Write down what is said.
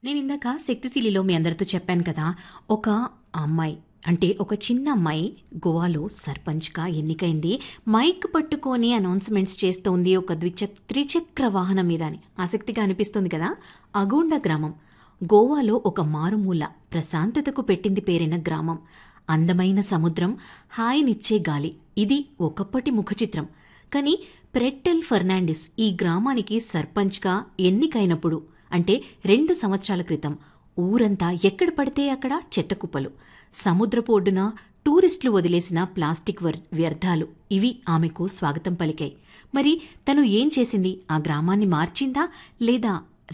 నేను ఇందాక శక్తిశీలిలో మీ అందరితో చెప్పాను కదా ఒక అమ్మాయి అంటే ఒక చిన్న అమ్మాయి గోవాలో సర్పంచ్గా ఎన్నికైంది మైక్ పట్టుకొని అనౌన్స్మెంట్స్ చేస్తోంది ఒక ద్విచక్ త్రిచక్ర వాహనం మీద అని ఆసక్తిగా అనిపిస్తుంది కదా అగోండ గ్రామం గోవాలో ఒక మారుమూల ప్రశాంతతకు పెట్టింది పేరైన గ్రామం అందమైన సముద్రం హాయినిచ్చే గాలి ఇది ఒకప్పటి ముఖచిత్రం కానీ ప్రెట్టెల్ ఫెర్నాండిస్ ఈ గ్రామానికి సర్పంచ్గా ఎన్నికైనప్పుడు అంటే రెండు సంవత్సరాల క్రితం ఊరంతా ఎక్కడ పడితే అక్కడ చెత్తకుప్పలు సముద్రపు ఒడ్డున టూరిస్టులు వదిలేసిన ప్లాస్టిక్ వర్- వ్యర్థాలు ఇవి ఆమెకు స్వాగతం పలికాయి మరి తను ఏం చేసింది ఆ గ్రామాన్ని మార్చిందా లేదా